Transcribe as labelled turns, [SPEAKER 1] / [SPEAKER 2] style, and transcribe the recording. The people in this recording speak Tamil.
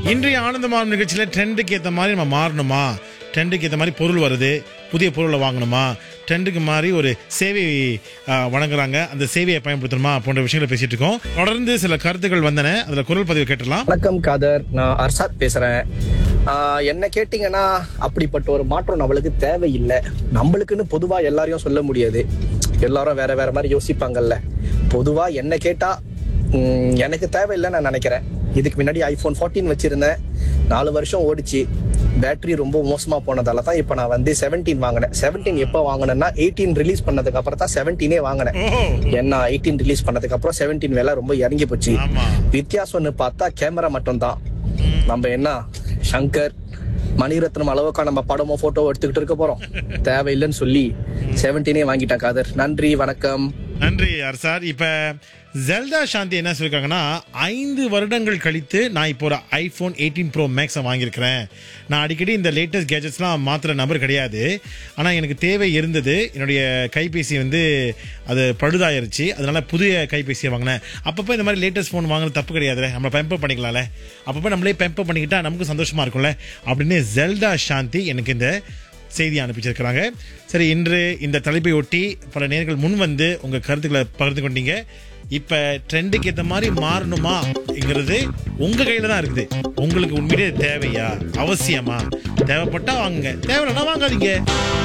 [SPEAKER 1] இன்றைய ஆனந்தமான நிகழ்ச்சியில் ட்ரெண்டுக்கு ஏற்ற மாதிரி நம்ம மாறணுமா ட்ரெண்டுக்கு ஏற்ற மாதிரி பொருள் வருது புதிய பொருளை வாங்கணுமா ட்ரெண்டுக்கு மாதிரி ஒரு சேவை ஆ, வழங்குறாங்க அந்த சேவையை பயன்படுத்தணுமா போன்ற விஷயங்களை பேசிட்டு இருக்கோம் தொடர்ந்து சில கருத்துக்கள் வந்தன அதுல குரல் பதிவு கேட்டலாம்
[SPEAKER 2] வணக்கம் காதர் நான் அர்ஷாத் பேசுறேன் ஆஹ் என்ன கேட்டிங்கன்னா அப்படிப்பட்ட ஒரு மாற்றம் நம்மளுக்கு தேவையில்லை நம்மளுக்குன்னு பொதுவா எல்லாரையும் சொல்ல முடியாது எல்லாரும் வேற வேற மாதிரி யோசிப்பாங்கல்ல பொதுவா என்ன கேட்டா உம், எனக்கு தேவையில்லைன்னு நான் நினைக்கிறேன் இதுக்கு முன்னாடி ஐபோன் 14 வச்சிருந்தேன் நாலு வருஷம் ஓடிச்சு பேட்டரி ரொம்ப மோசமா போனதால தான் இப்போ நான் வந்து 17 வாங்கினேன் 17 எப்போ வாங்கினேன்னா எயிட்டீன் ரிலீஸ் பண்ணதுக்கு அப்புறம் தான் 17 வாங்கினேன்
[SPEAKER 1] ஓ
[SPEAKER 2] ஏன்னா எயிட்டீன் ரிலீஸ் பண்ணதுக்கு அப்புறம் 17 விலை ரொம்ப இறங்கி போச்சு
[SPEAKER 1] ஆமா
[SPEAKER 2] வித்தியாசம்னு பார்த்தா கேமரா மட்டும் தான் நம்ம என்ன சங்கர் மணிரத்னம் அளவுக்கா நம்ம படமோ போட்டோ எடுத்துக்கிட்டு இருக்க போறோம் தேவையில்லைன்னு சொல்லி செவன்டீனே வாங்கிட்டேன் காதர் நன்றி வணக்கம்
[SPEAKER 1] நன்றி அரசார் இப்ப ஜெல்டா சாந்தி என்ன சொல்லிருக்காங்கன்னா ஐந்து வருடங்கள் கழித்து நான் இப்போ ஒரு ஐபோன் எயிட்டீன் ப்ரோ மேக்ஸை வாங்கியிருக்கிறேன் நான் அடிக்கடி இந்த லேட்டஸ்ட் கேஜெட்ஸ்லாம் மாத்துற நபர் கிடையாது ஆனால் எனக்கு தேவை இருந்தது என்னுடைய கைபேசி வந்து அது பழுதாயிருச்சு அதனால புதிய கைபேசியை வாங்கினேன் அப்பப்போ இந்த மாதிரி லேட்டஸ்ட் ஃபோன் வாங்குறது தப்பு கிடையாதுல்ல நம்ம பெம்பர் பண்ணிக்கலாம்ல அப்பப்போ நம்மளே பெம்பர் பண்ணிக்கிட்டா நமக்கு சந்தோஷமா இருக்கும்ல அப்படின்னு ஜெல்டா சாந்தி எனக்கு இந்த செய்தி அனுப்பிச்சிருக்கிறாங்க சரி இன்று இந்த தலைப்பை ஒட்டி பல நேர்கள் முன் வந்து உங்க கருத்துக்களை பகிர்ந்து கொண்டீங்க இப்ப ட்ரெண்டுக்கு ஏத்த மாதிரி மாறணுமாங்கிறது உங்க கையில தான் இருக்குது உங்களுக்கு உண்மையிலே தேவையா அவசியமா தேவைப்பட்டா வாங்குங்க தேவையில்லைன்னா வாங்காதீங்க